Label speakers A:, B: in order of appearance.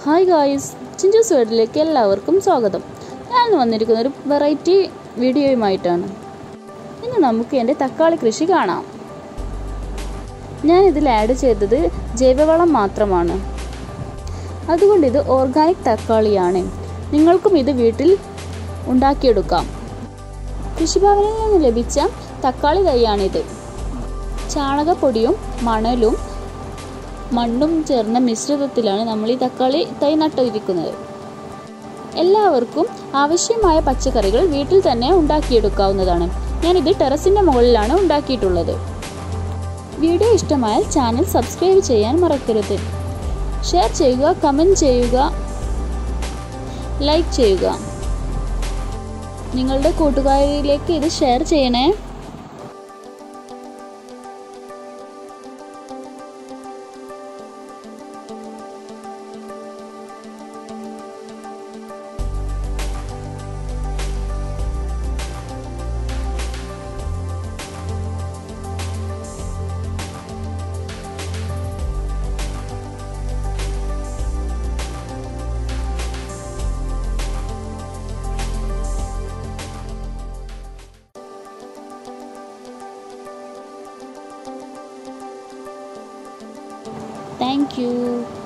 A: hi guys ചിഞ്ചൂസ് വേർഡിലേക്ക് എല്ലാവർക്കും സ്വാഗതം ഞാൻ ഇന്ന് വന്നിരിക്കുന്ന ഒരു വെറൈറ്റി വീഡിയോയുമായിട്ടാണ് ഇന്ന് നമുക്ക് എൻ്റെ തക്കാളി കൃഷി കാണാം ഞാൻ ഇതിൽ ആഡ് ചെയ്തത് ജൈവവളം മാത്രമാണ് അതുകൊണ്ട് ഇത് ഓർഗാനിക് തക്കാളിയാണ് നിങ്ങൾക്കും ഇത് വീട്ടിൽ ഉണ്ടാക്കിയെടുക്കാം കൃഷിഭവനിൽ നിന്ന് ലഭിച്ച തക്കാളി തൈയാണിത് ചാണകപ്പൊടിയും മണലും മണ്ണും ചേർന്ന മിശ്രിതത്തിലാണ് നമ്മൾ ഈ തക്കാളി തൈ നട്ടിരിക്കുന്നത് എല്ലാവർക്കും ആവശ്യമായ പച്ചക്കറികൾ വീട്ടിൽ തന്നെ ഉണ്ടാക്കിയെടുക്കാവുന്നതാണ് ഞാനിത് ടെറസിൻ്റെ മുകളിലാണ് ഉണ്ടാക്കിയിട്ടുള്ളത് വീഡിയോ ഇഷ്ടമായാൽ ചാനൽ സബ്സ്ക്രൈബ് ചെയ്യാൻ മറക്കരുത് ഷെയർ ചെയ്യുക കമൻറ്റ് ചെയ്യുക ലൈക്ക് ചെയ്യുക നിങ്ങളുടെ കൂട്ടുകാരിലേക്ക് ഇത് ഷെയർ ചെയ്യണേ താങ്ക് യു